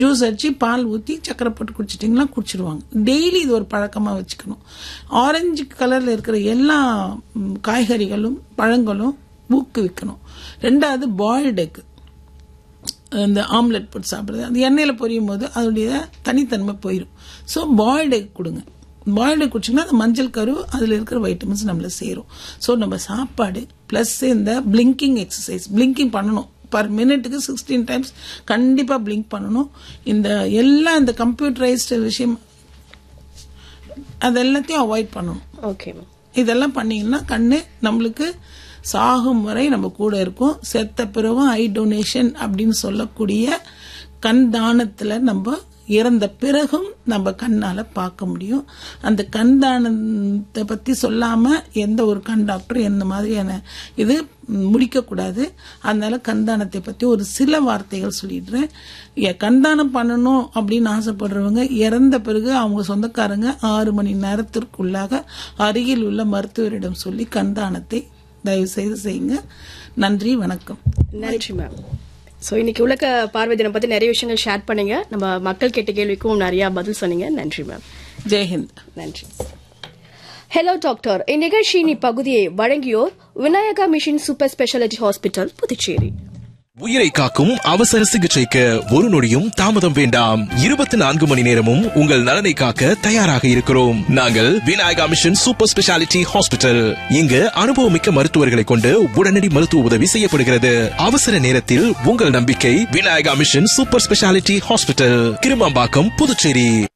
juice அடிச்சு பால் ஊற்றி சக்கரை போட்டு குடிச்சிட்டிங்களா குடிச்சிடுவாங்க டெய்லி இது ஒரு பழக்கமாக வச்சுக்கணும் ஆரஞ்சு கலரில் இருக்கிற எல்லா ம், காய்கறிகளும் பழங்களும் ஊக்குவிக்கணும் ரெண்டாவது பாயில்டு எக் இந்த ஆம்லெட் போட்டு சாப்பிட்றது அந்த எண்ணெயில் பொரியும் போது அதோடைய தனித்தன்மை போயிடும் ஸோ பாயில்டு எக் கொடுங்க பாயில்டு குடிச்சிங்கன்னா அந்த மஞ்சள் கரு அதில் இருக்கிற வைட்டமின்ஸ் நம்மள சேரும் ஸோ நம்ம சாப்பாடு ப்ளஸ் இந்த பிளிங்கிங் எக்ஸசைஸ் பிளிங்கிங் பண்ணணும் பர் மினிட்டுக்கு சிக்ஸ்டீன் டைம்ஸ் கண்டிப்பாக பிளிங்க் பண்ணணும் இந்த எல்லா இந்த கம்ப்யூட்டரைஸ்டு விஷயம் அது எல்லாத்தையும் அவாய்ட் பண்ணணும் ஓகே மேம் இதெல்லாம் பண்ணீங்கன்னா கண்ணு நம்மளுக்கு சாகும் வரை நம்ம கூட இருக்கும் செத்த பிறகும் ஐ டொனேஷன் அப்படின்னு சொல்லக்கூடிய கண் தானத்துல நம்ம இறந்த பிறகும் நம்ம கண்ணால பார்க்க முடியும் அந்த கண் தானத்தை பத்தி சொல்லாம எந்த ஒரு கண் டாக்டர் எந்த மாதிரியான இது முடிக்க கூடாது அதனால கண்தானத்தை பத்தி ஒரு சில வார்த்தைகள் சொல்லிடுறேன் எ- கண்தானம் பண்ணணும் அப்படின்னு ஆசைப்படுறவங்க இறந்த பிறகு அவங்க சொந்தக்காரங்க ஆறு மணி நேரத்திற்குள்ளாக அருகில் உள்ள மருத்துவரிடம் சொல்லி கண்தானத்தை தயவு செய்து செய்யுங்க நன்றி வணக்கம் நன்றி மேம் ஸோ இன்னைக்கு உலக பார்வை தினம் பத்தி நிறைய விஷயங்கள் ஷேர் பண்ணீங்க நம்ம மக்கள் கேட்ட கேள்விக்கும் நிறைய பதில் சொன்னீங்க நன்றி மேம் ஜெய்ஹிந்த் நன்றி ஹலோ டாக்டர் இந்நிகழ்ச்சியின் இப்பகுதியை வழங்கியோர் Vinayaka mission super speciality hospital Puducherry உயிரை காக்கும் அவசர சிகிச்சைக்கு ஒரு நொடியும் தாமதம் வேண்டாம் இருபத்தி நான்கு மணி நேரமும் உங்கள் நலனை காக்க தயாராக இருக்கிறோம் நாங்கள் Vinayaka mission super speciality hospital இங்கு அனுபவமிக்க மருத்துவர்களை கொண்டு உடனடி மருத்துவ உதவி செய்யப்படுகிறது அவசர நேரத்தில் உங்கள் நம்பிக்கை Vinayaka mission super speciality hospital Kirumampakkam Puducherry